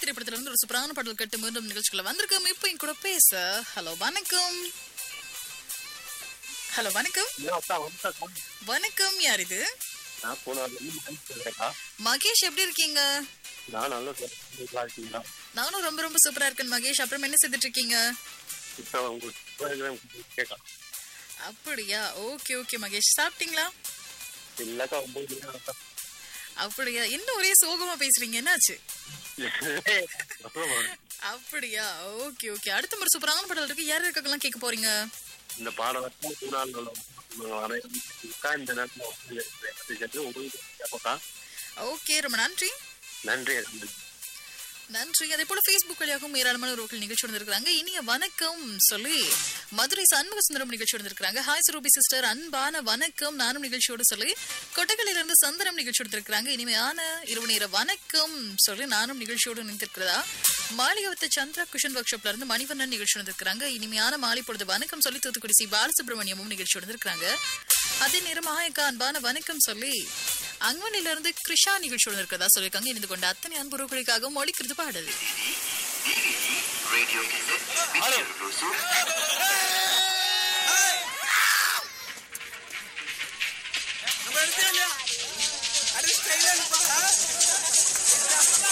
திரைப்படத்துல இருந்து ஒரு சூப்பரான பாடல் கட்டு மீண்டும் நிகழ்ச்சிக்குள்ள வந்திருக்கோம் இப்போ என் கூட பேச ஹலோ வணக்கம் ஹலோ வணக்கம் வணக்கம் யார் இது நான் போனாலும் மகேஷ் பேசுறேன்க்கா. மகேஷ் எப்படி இருக்கீங்க நான் நல்ல நல்லா இருக்கீங்களா நானும் ரொம்ப ரொம்ப சூப்பரா இருக்கேன் மகேஷ் அப்புறம் என்ன செய்துட்டு இருக்கீங்க இப்போ உங்க program கேட்கலாம் அப்படியா ஓகே ஓகே மகேஷ் சாப்பிட்டீங்களா இல்லக்கா ஒன்பது மணி ஆகும்க்கா. அப்படியா என்ன ஒரே சோகமா பேசுறீங்க என்னாச்சு ஆமா. அப்படியா ஓகே ஓகே அடுத்த முறை சூப்பரான பாடல் இருக்கு யார் இருக்கலாம் கேட்க போறீங்க இந்த பாடம் மூணாள் இந்த நேரத்தில் உங்களுக்கு கேட்பக்கா ஓகே ரொம்ப நன்றி நன்றி நன்றி நன்றி அதே போல Facebook வழியாகவும் ஏராளமான உறவுகள் நிகழ்ச்சி வந்திருக்காங்க இனிய வணக்கம் சொல்லி மதுரை சண்முக சுந்தரம் நிகழ்ச்சி வந்திருக்காங்க ஹாய் சுரூபி சிஸ்டர் அன்பான வணக்கம் நானும் நிகழ்ச்சியோடு சொல்லி கொட்டகையில இருந்து சந்தனம் நிகழ்ச்சி வந்திருக்காங்க இனிமையான இரவு நேர வணக்கம் சொல்லி நானும் நிகழ்ச்சியோடு நினைத்திருக்கிறதா மாளிகவத்த சந்திரா குஷன் ஒர்க் ஷாப்ல இருந்து மணிவண்ணன் நிகழ்ச்சி வந்திருக்காங்க இனிமையான மாலை பொழுது வணக்கம் சொல்லி தூத்துக்குடி சி பாலசுப்ரமணியமும் நிகழ்ச்சி வந்திருக்காங்க அதே நேரம் ஆயக்கா அன்பான வணக்கம் சொல்லி அங்கவனில இருந்து கிருஷா நிகழ்ச்சி வந்திருக்கிறதா சொல்லியிருக்காங்க இணைந்து கொண்ட அத்தனை அன்புறவுகளுக்காக ஒழிக்கிறது பாடல் Radio Cassette, Picture Brochure.